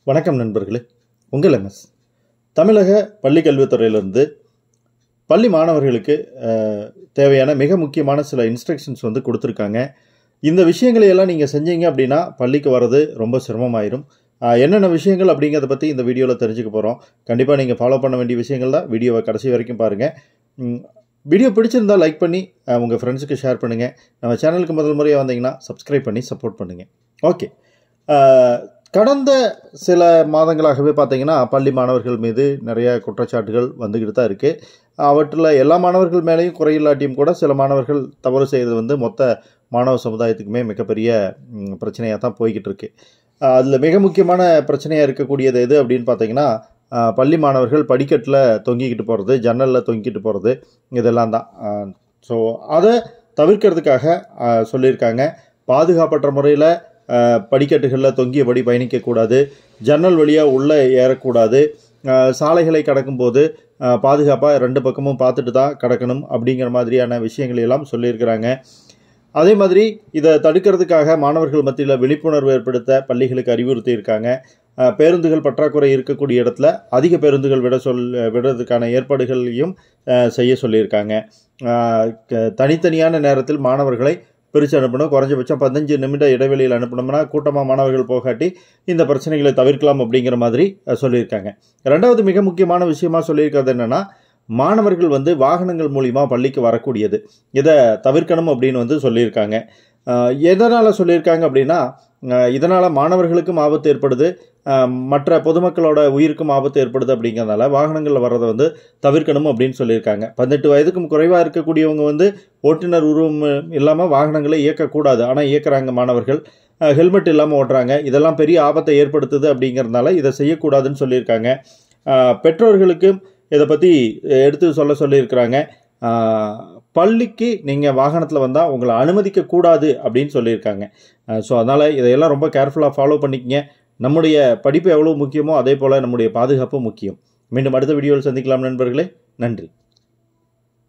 வணக்கம் நண்பர்களே உங்கள் எம்எஸ் தமிழக பள்ளி கல்வித்துறையிலிருந்து பள்ளி மாணவர்களுக்கு அஹ், தேவையான மிக முக்கியமான சில இன்ஸ்ட்ரக்ஷன்ஸ் வந்து கொடுத்துருக்காங்க இந்த விஷயங்களை எல்லாம் நீங்கள் செஞ்சீங்க அப்படின்னா பள்ளிக்கு வர்றது ரொம்ப சிரமமாயிரும் அஹ், என்னென்ன விஷயங்கள் அப்படிங்கிறத பற்றி இந்த வீடியோவில் தெரிஞ்சுக்க போகிறோம் கண்டிப்பாக நீங்கள் ஃபாலோ பண்ண வேண்டிய விஷயங்கள் தான் வீடியோவை கடைசி வரைக்கும் பாருங்கள் வீடியோ பிடிச்சிருந்தா லைக் பண்ணி அஹ், உங்கள் ஃப்ரெண்ட்ஸுக்கு ஷேர் பண்ணுங்கள் நம்ம சேனலுக்கு முதல் முறையாக வந்தீங்கன்னா சப்ஸ்கிரைப் பண்ணி சப்போர்ட் பண்ணுங்கள் ஓகே கடந்த சில மாதங்களாகவே பார்த்தீங்கன்னா பள்ளி மாணவர்கள் மீது நிறைய குற்றச்சாட்டுகள் வந்துக்கிட்டு தான் இருக்குது அவற்றில் எல்லா மாணவர்கள் மேலேயும் குறையில்லாட்டியும் கூட சில மாணவர்கள் தவறு செய்கிறது வந்து மொத்த மாணவ சமுதாயத்துக்குமே மிகப்பெரிய பிரச்சனையாக தான் போய்கிட்டு இருக்கு அதில் மிக முக்கியமான பிரச்சனையாக இருக்கக்கூடியது எது அப்படின்னு பார்த்தீங்கன்னா அஹ், பள்ளி மாணவர்கள் படிக்கட்டில் தொங்கிக்கிட்டு போகிறது ஜன்னலில் தொங்கிக்கிட்டு போகிறது இதெல்லாம் தான் ஸோ அதை தவிர்க்கிறதுக்காக அஹ், சொல்லியிருக்காங்க பாதுகாப்பற்ற முறையில் படிக்கட்டுகளில் தொங்கியபடி பயணிக்கக்கூடாது ஜன்னல் வழியாக உள்ளே ஏறக்கூடாது அஹ், சாலைகளை கடக்கும்போது பாதுகாப்பாக ரெண்டு பக்கமும் பார்த்துட்டு தான் கடக்கணும் அப்படிங்கிற மாதிரியான விஷயங்களை எல்லாம் சொல்லியிருக்கிறாங்க அதே மாதிரி இதை தடுக்கிறதுக்காக மாணவர்கள் மத்தியில் விழிப்புணர்வு ஏற்படுத்த பள்ளிகளுக்கு அறிவுறுத்தி இருக்காங்க அஹ், பேருந்துகள் பற்றாக்குறை இருக்கக்கூடிய இடத்துல அதிக பேருந்துகள் விட சொல் விடுறதுக்கான ஏற்பாடுகளையும் அஹ், செய்ய சொல்லியிருக்காங்க அஹ், க- தனித்தனியான நேரத்தில் மாணவர்களை பிரித்து அனுப்பணும் குறைஞ்சபட்சம் பதினஞ்சு நிமிட இடைவெளியில் அனுப்பணும்னா கூட்டமாக மாணவர்கள் போகாட்டி இந்த பிரச்சனைகளை தவிர்க்கலாம் அப்படிங்கிற மாதிரி அஹ், சொல்லியிருக்காங்க ரெண்டாவது மிக முக்கியமான விஷயமா சொல்லியிருக்கிறது என்னன்னா மாணவர்கள் வந்து வாகனங்கள் மூலிமா பள்ளிக்கு வரக்கூடியது இதை தவிர்க்கணும் அப்படின்னு வந்து சொல்லியிருக்காங்க அஹ், எதனால சொல்லியிருக்காங்க அப்படின்னா அஹ், இதனால மாணவர்களுக்கும் ஆபத்து ஏற்படுது அஹ், மற்ற பொதுமக்களோட உயிருக்கும் ஆபத்து ஏற்படுது அப்படிங்கிறதுனால வாகனங்களில் வர்றதை வந்து தவிர்க்கணும் அப்படின்னு சொல்லியிருக்காங்க பதினெட்டு வயதுக்கும் குறைவாக இருக்கக்கூடியவங்க வந்து ஓட்டுநர் உருவம் இல்லாமல் வாகனங்களை இயக்கக்கூடாது ஆனால் இயக்குறாங்க மாணவர்கள் ஹெல்மெட் இல்லாமல் ஓட்டுறாங்க இதெல்லாம் பெரிய ஆபத்தை ஏற்படுத்துது அப்படிங்கிறதுனால இதை செய்யக்கூடாதுன்னு சொல்லியிருக்காங்க அஹ், பெற்றோர்களுக்கும் இதை பற்றி எடுத்து சொல்ல சொல்லியிருக்கிறாங்க அஹ், பள்ளிக்கு நீங்கள் வாகனத்தில் வந்தால் உங்களை அனுமதிக்கக்கூடாது அப்படின்னு சொல்லியிருக்காங்க ஸோ அதனால் இதையெல்லாம் ரொம்ப கேர்ஃபுல்லாக ஃபாலோ பண்ணிக்கங்க நம்முடைய படிப்பு எவ்வளோ முக்கியமோ அதே போல் நம்முடைய பாதுகாப்பும் முக்கியம் மீண்டும் அடுத்த வீடியோவில் சந்திக்கலாம் நண்பர்களே நன்றி